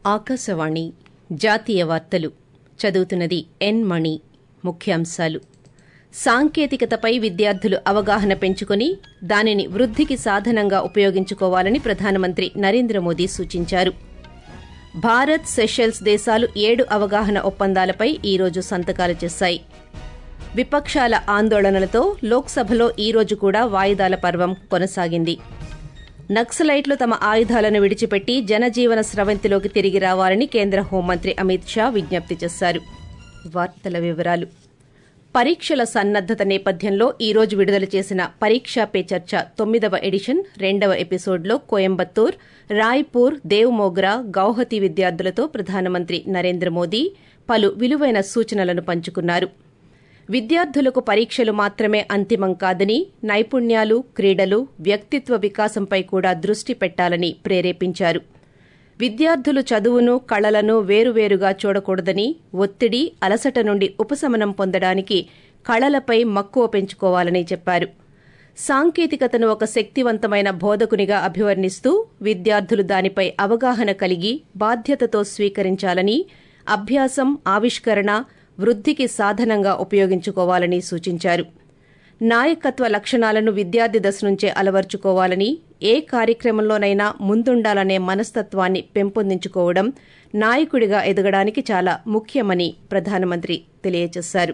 ఆకాశవాణి జాతీయ వార్తలు చదువుతున్నది ఎన్ మణి ముఖ్యాంశాలు సాంకేతికతపై విద్యార్థులు అవగాహన పెంచుకుని దానిని వృద్దికి సాధనంగా ఉపయోగించుకోవాలని ప్రధానమంత్రి నరేంద్ర మోదీ సూచించారు భారత్ సెషెల్స్ దేశాలు ఏడు అవగాహన ఒప్పందాలపై ఈ రోజు సంతకాలు చేశాయి విపక్షాల ఆందోళనలతో లోక్సభలో ఈ రోజు కూడా వాయిదాల పర్వం కొనసాగింది నక్సలైట్లు తమ ఆయుధాలను విడిచిపెట్టి జనజీవన స్రవంతిలోకి తిరిగి రావాలని కేంద్ర హోంమంత్రి అమిత్ షా విజ్ఞప్తి చేశారు వార్తల వివరాలు పరీక్షల సన్నద్దత నేపథ్యంలో ఈ రోజు విడుదల చేసిన పరీక్షా పే చర్చ తొమ్మిదవ ఎడిషన్ రెండవ ఎపిసోడ్లో కోయంబత్తూర్ రాయ్పూర్ దేవ్మోగ్రా గౌహతి విద్యార్థులతో ప్రధానమంత్రి నరేంద్ర మోదీ పలు విలువైన సూచనలను పంచుకున్నారు విద్యార్థులకు పరీక్షలు మాత్రమే అంతిమం కాదని నైపుణ్యాలు క్రీడలు వ్యక్తిత్వ వికాసంపై కూడా దృష్టి పెట్టాలని ప్రేరేపించారు విద్యార్థులు చదువును కళలను వేరువేరుగా చూడకూడదని ఒత్తిడి అలసట నుండి ఉపశమనం పొందడానికి కళలపై మక్కువ పెంచుకోవాలని చెప్పారు సాంకేతికతను ఒక శక్తివంతమైన బోధకునిగా అభివర్ణిస్తూ విద్యార్థులు దానిపై అవగాహన కలిగి బాధ్యతతో స్వీకరించాలని అభ్యాసం ఆవిష్కరణ వృద్దికి సాధనంగా ఉపయోగించుకోవాలని సూచించారు నాయకత్వ లక్షణాలను విద్యార్థి దశ నుంచే అలవర్చుకోవాలని ఏ కార్యక్రమంలోనైనా ముందుండాలనే మనస్తత్వాన్ని పెంపొందించుకోవడం నాయకుడిగా ఎదగడానికి చాలా ముఖ్యమని ప్రధానమంత్రి తెలియజేశారు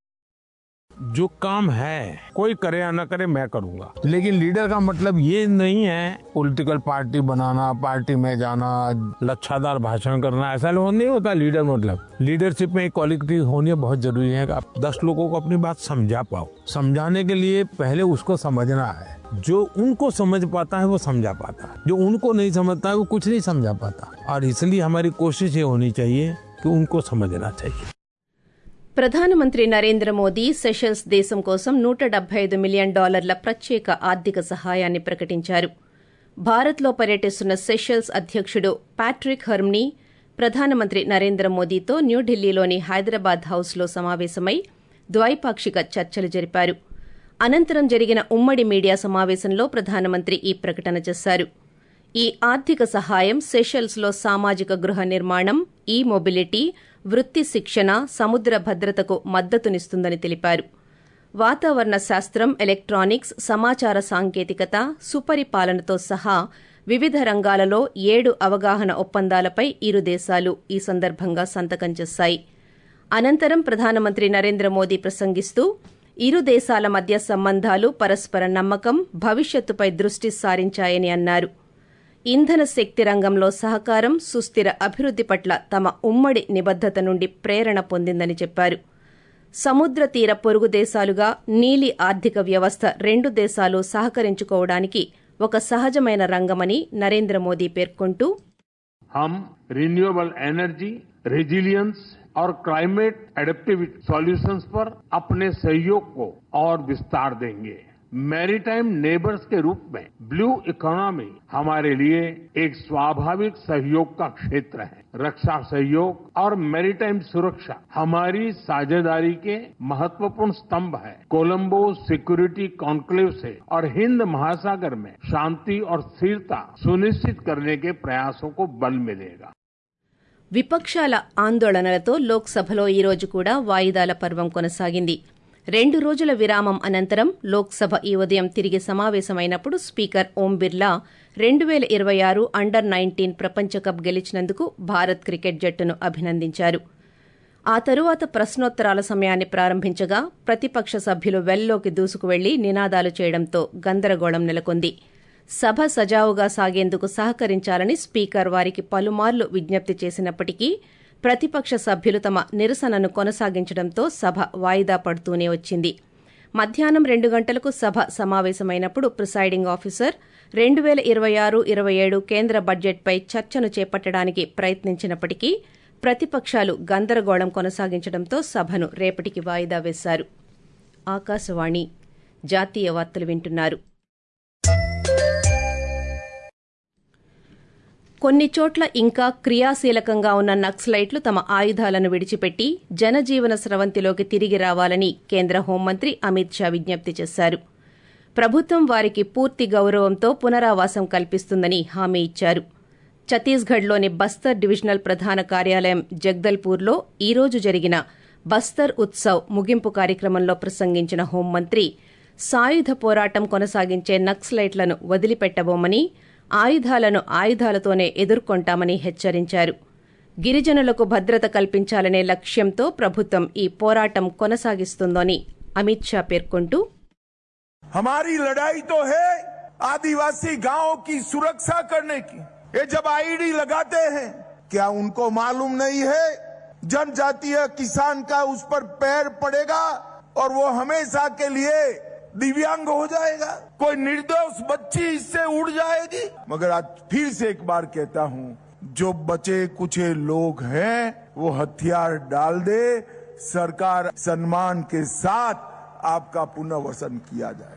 जो काम है कोई करे या न करे मैं करूंगा लेकिन लीडर का मतलब ये नहीं है पॉलिटिकल पार्टी बनाना पार्टी में जाना लच्छादार भाषण करना ऐसा लोग नहीं होता लीडर मतलब लीडरशिप में क्वालिटी होनी बहुत जरूरी है कि आप दस लोगों को अपनी बात समझा पाओ समझाने के लिए पहले उसको समझना है जो उनको समझ पाता है वो समझा पाता है जो उनको नहीं समझता है वो कुछ नहीं समझा पाता और इसलिए हमारी कोशिश ये होनी चाहिए कि उनको समझना चाहिए ప్రధానమంత్రి నరేంద్ర మోదీ సెషల్స్ దేశం కోసం నూట డెబ్బై ఐదు మిలియన్ డాలర్ల ప్రత్యేక ఆర్థిక సహాయాన్ని ప్రకటించారు భారత్లో పర్యటిస్తున్న సెషల్స్ అధ్యకుడు ప్యాట్రిక్ హర్మ్నీ ప్రధానమంత్రి నరేంద్ర మోదీతో న్యూఢిల్లీలోని హైదరాబాద్ హౌస్లో సమావేశమై ద్వైపాక్షిక చర్చలు జరిపారు అనంతరం జరిగిన ఉమ్మడి మీడియా సమావేశంలో ప్రధానమంత్రి ఈ ప్రకటన చేశారు ఈ ఆర్థిక సహాయం సెషల్స్లో సామాజిక గృహ నిర్మాణం ఈ మొబిలిటీ వృత్తి శిక్షణ సముద్ర భద్రతకు మద్దతునిస్తుందని తెలిపారు వాతావరణ శాస్త్రం ఎలక్ట్రానిక్స్ సమాచార సాంకేతికత సుపరిపాలనతో సహా వివిధ రంగాలలో ఏడు అవగాహన ఒప్పందాలపై ఇరు దేశాలు ఈ సందర్భంగా సంతకం చేశాయి అనంతరం ప్రధానమంత్రి నరేంద్ర మోదీ ప్రసంగిస్తూ ఇరు దేశాల మధ్య సంబంధాలు పరస్పర నమ్మకం భవిష్యత్తుపై దృష్టి సారించాయని అన్నారు ఇంధన శక్తి రంగంలో సహకారం సుస్థిర అభివృద్ది పట్ల తమ ఉమ్మడి నిబద్దత నుండి ప్రేరణ పొందిందని చెప్పారు సముద్ర తీర పొరుగు దేశాలుగా నీలి ఆర్థిక వ్యవస్థ రెండు దేశాలు సహకరించుకోవడానికి ఒక సహజమైన రంగమని నరేంద్ర మోదీ పేర్కొంటూ हम रिन्यूएबल एनर्जी रेजिलियंस और क्लाइमेट एडेप्टिविटी सॉल्यूशंस पर अपने सहयोग को और विस्तार देंगे मैरीटाइम नेबर्स के रूप में ब्लू इकोनॉमी हमारे लिए एक स्वाभाविक सहयोग का क्षेत्र है रक्षा सहयोग और मैरीटाइम सुरक्षा हमारी साझेदारी के महत्वपूर्ण स्तंभ है कोलंबो सिक्योरिटी कॉन्क्लेव से और हिंद महासागर में शांति और स्थिरता सुनिश्चित करने के प्रयासों को बल मिलेगा విపక్షాల ఆందోళనలతో లోక్సభలో ఈ రోజు కూడా వాయిదాల పర్వం కొనసాగింది రెండు రోజుల విరామం అనంతరం లోక్సభ ఈ ఉదయం తిరిగి సమావేశమైనప్పుడు స్పీకర్ ఓం బిర్లా రెండు పేల ఇరవై ఆరు అండర్ నైన్టీన్ ప్రపంచ కప్ గెలిచినందుకు భారత్ క్రికెట్ జట్టును అభినందించారు ఆ తరువాత ప్రశ్నోత్తరాల సమయాన్ని ప్రారంభించగా ప్రతిపక్ష సభ్యులు వెల్లోకి దూసుకువెళ్లి నినాదాలు చేయడంతో గందరగోళం నెలకొంది సభ సజావుగా సాగేందుకు సహకరించాలని స్పీకర్ వారికి పలుమార్లు విజ్ఞప్తి చేసినప్పటికీ ప్రతిపక్ష సభ్యులు తమ నిరసనను కొనసాగించడంతో సభ వాయిదా పడుతూనే వచ్చింది మధ్యాహ్నం రెండు గంటలకు సభ సమావేశమైనప్పుడు ప్రిసైడింగ్ ఆఫీసర్ రెండు పేల ఇరవై ఆరు ఇరవై ఏడు కేంద్ర బడ్జెట్పై చర్చను చేపట్టడానికి ప్రయత్నించినప్పటికీ ప్రతిపక్షాలు గందరగోళం కొనసాగించడంతో సభను రేపటికి వాయిదా వేశారు ఆకాశవాణి జాతీయ వార్తలు వింటున్నారు కొన్ని చోట్ల ఇంకా క్రియాశీలకంగా ఉన్న నక్సలైట్లు తమ ఆయుధాలను విడిచిపెట్టి జనజీవన స్రవంతిలోకి తిరిగి రావాలని కేంద్ర హోంమంత్రి అమిత్ షా విజ్ఞప్తి చేశారు ప్రభుత్వం వారికి పూర్తి గౌరవంతో పునరావాసం కల్పిస్తుందని హామీ ఇచ్చారు ఛత్తీస్గఢ్లోని బస్తర్ డివిజనల్ ప్రధాన కార్యాలయం జగ్దల్పూర్లో ఈ రోజు జరిగిన బస్తర్ ఉత్సవ్ ముగింపు కార్యక్రమంలో ప్రసంగించిన హోంమంత్రి సాయుధ పోరాటం కొనసాగించే నక్సలైట్లను వదిలిపెట్టబోమని ఆయుధాలను ఆయుధాలతోనే ఎదుర్కొంటామని హెచ్చరించారు గిరిజనులకు భద్రత కల్పించాలనే లక్ష్యంతో ప్రభుత్వం ఈ పోరాటం కొనసాగిస్తుందని అమిత్ షా పేర్కొంటూ हमारी लड़ाई तो है आदिवासी गांवों की सुरक्षा करने की ये जब आईडी लगाते हैं क्या उनको मालूम नहीं है जनजातीय किसान का उस पर पैर पड़ेगा और वो हमेशा के लिए दिव्यांग हो जाएगा कोई निर्दोष बच्ची इससे उड़ जाएगी मगर आज फिर से एक बार कहता हूं जो बचे कुछे लोग हैं वो हथियार डाल दे सरकार सम्मान के साथ आपका पुनर्वसन किया जाए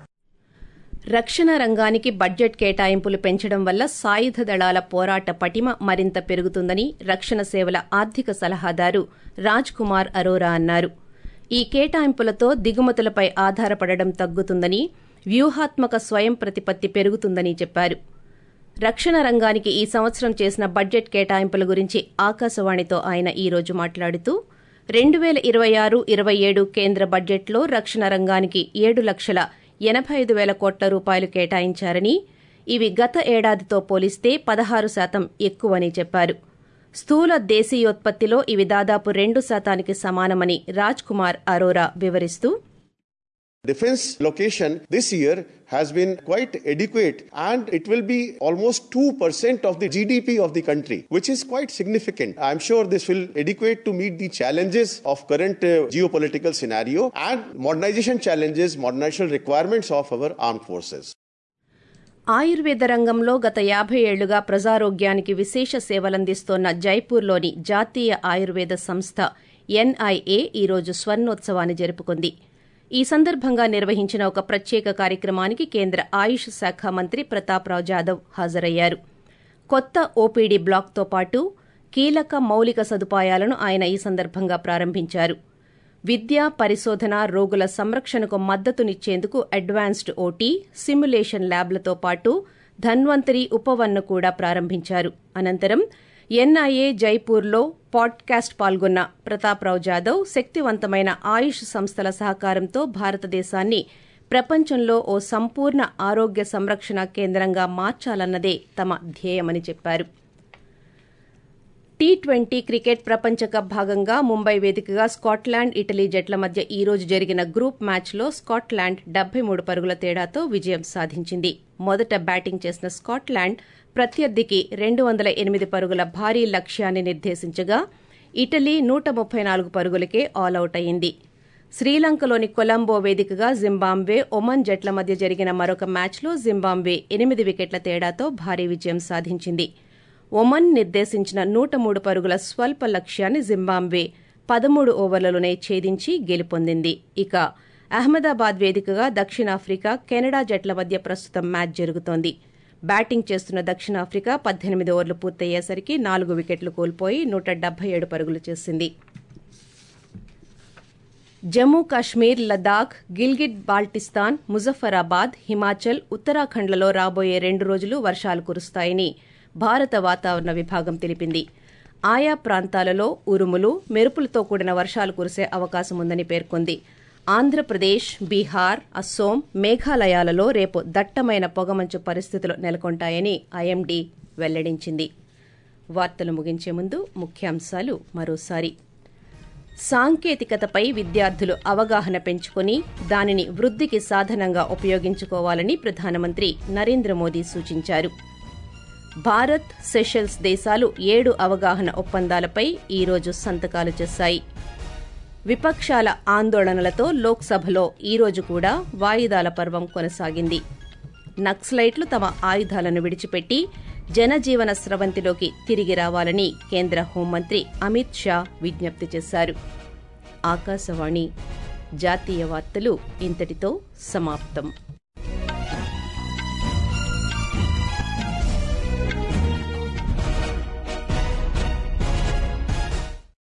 రక్షణ రంగానికి బడ్జెట్ కేటాయింపులు పెంచడం వల్ల సాయుధ దళాల పోరాట పటిమ మరింత పెరుగుతుందని రక్షణ సేవల ఆర్థిక సలహాదారు రాజ్ కుమార్ అరోరా అన్నారు ఈ కేటాయింపులతో దిగుమతులపై ఆధారపడడం తగ్గుతుందని వ్యూహాత్మక స్వయం ప్రతిపత్తి పెరుగుతుందని చెప్పారు రక్షణ రంగానికి ఈ సంవత్సరం చేసిన బడ్జెట్ కేటాయింపుల గురించి ఆకాశవాణితో ఆయన ఈ రోజు మాట్లాడుతూ రెండు పేల ఇరవై ఆరు ఇరవై ఏడు కేంద్ర బడ్జెట్లో రక్షణ రంగానికి ఏడు లక్షల ఎనబై ఐదు పేల కోట్ల రూపాయలు కేటాయించారని ఇవి గత ఏడాదితో పోలిస్తే పదహారు శాతం ఎక్కువని చెప్పారు స్థూల దేశీయోత్పత్తిలో ఇవి దాదాపు రెండు శాతానికి సమానమని రాజ్ కుమార్ అరోరా వివరిస్తూ Defense location this year has been quite adequate and it will be almost 2% of the GDP of the country, which is quite significant. I'm sure this will adequate to meet the challenges of current uh, geopolitical scenario and modernization challenges, modernization requirements of our armed forces. Ayurveda రంగంలో గత యాభై ఏళ్లుగా ప్రజారోగ్యానికి విశేష సేవలందిస్తోన్న జైపూర్లోని జాతీయ ఆయుర్వేద సంస్థ NIA ఈరోజు స్వర్ణోత్సవాన్ని జరుపుకుంది ఈ సందర్భంగా నిర్వహించిన ఒక ప్రత్యేక కార్యక్రమానికి కేంద్ర ఆయుష్ శాఖ మంత్రి ప్రతాప్రావు జాదవ్ హాజరయ్యారు కొత్త ఓపీడీ బ్లాక్తో పాటు కీలక మౌలిక సదుపాయాలను ఆయన ఈ సందర్భంగా ప్రారంభించారు విద్య పరిశోధన రోగుల సంరక్షణకు మద్దతునిచ్చేందుకు అడ్వాన్స్డ్ ఓటీ సిమ్యులేషన్ ల్యాబ్లతో పాటు ధన్వంతరి ఉపవన్ను కూడా ప్రారంభించారు అనంతరం ఎన్ఐఏ జైపూర్లో పాడ్కాస్ట్ పాల్గొన్న ప్రతాప్రావు జాదవ్ శక్తివంతమైన ఆయుష్ సంస్థల సహకారంతో భారతదేశాన్ని ప్రపంచంలో ఓ సంపూర్ణ ఆరోగ్య సంరక్షణ కేంద్రంగా మార్చాలన్నదే తమ ధ్యేయమని చెప్పారు టీ ట్వంటీ క్రికెట్ ప్రపంచ కప్ భాగంగా ముంబై వేదికగా స్కాట్లాండ్ ఇటలీ జట్ల మధ్య ఈ రోజు జరిగిన గ్రూప్ మ్యాచ్లో స్కాట్లాండ్ డెబ్బై మూడు పరుగుల తేడాతో విజయం సాధించింది మొదట బ్యాటింగ్ చేసిన స్కాట్లాండ్ ప్రత్యర్థికి రెండు వందల ఎనిమిది పరుగుల భారీ లక్ష్యాన్ని నిర్దేశించగా ఇటలీ నూట ముప్పై నాలుగు పరుగులకే ఆలౌట్ అయింది శ్రీలంకలోని కొలంబో వేదికగా జింబాబ్వే ఒమన్ జట్ల మధ్య జరిగిన మరొక మ్యాచ్లో జింబాబ్వే ఎనిమిది వికెట్ల తేడాతో భారీ విజయం సాధించింది ఒమన్ నిర్దేశించిన నూట మూడు పరుగుల స్వల్ప లక్ష్యాన్ని జింబాబ్వే పదమూడు ఓవర్లలోనే ఛేదించి గెలుపొందింది ఇక అహ్మదాబాద్ వేదికగా దక్షిణాఫ్రికా కెనడా జట్ల మధ్య ప్రస్తుతం మ్యాచ్ జరుగుతోంది బ్యాటింగ్ చేస్తున్న దక్షిణాఫ్రికా పద్దెనిమిది ఓవర్లు పూర్తయ్యేసరికి నాలుగు వికెట్లు కోల్పోయి నూట డెబ్బై ఏడు పరుగులు చేసింది జమ్మూ కాశ్మీర్ లదాఖ్ గిల్గిట్ బాల్టిస్తాన్ ముజఫరాబాద్ హిమాచల్ ఉత్తరాఖండ్లలో రాబోయే రెండు రోజులు వర్షాలు కురుస్తాయని భారత వాతావరణ విభాగం తెలిపింది ఆయా ప్రాంతాలలో ఉరుములు మెరుపులతో కూడిన వర్షాలు కురిసే అవకాశముందని పేర్కొంది ఆంధ్రప్రదేశ్ బీహార్ అస్సోం మేఘాలయాలలో రేపు దట్టమైన పొగమంచు పరిస్థితులు నెలకొంటాయని ఐఎండీ వెల్లడించింది వార్తలు ముగించే ముందు ముఖ్యాంశాలు మరోసారి సాంకేతికతపై విద్యార్థులు అవగాహన పెంచుకుని దానిని వృద్ధికి సాధనంగా ఉపయోగించుకోవాలని ప్రధానమంత్రి నరేంద్ర మోదీ సూచించారు భారత్ సెషల్స్ దేశాలు ఏడు అవగాహన ఒప్పందాలపై ఈరోజు సంతకాలు చేశాయి విపక్షాల ఆందోళనలతో లోక్సభలో ఈరోజు కూడా వాయిదాల పర్వం కొనసాగింది నక్సలైట్లు తమ ఆయుధాలను విడిచిపెట్టి జనజీవన స్రవంతిలోకి తిరిగి రావాలని కేంద్ర హోంమంత్రి అమిత్ షా విజ్ఞప్తి చేశారు ఆకాశవాణి జాతీయ వార్తలు ఇంతటితో సమాప్తం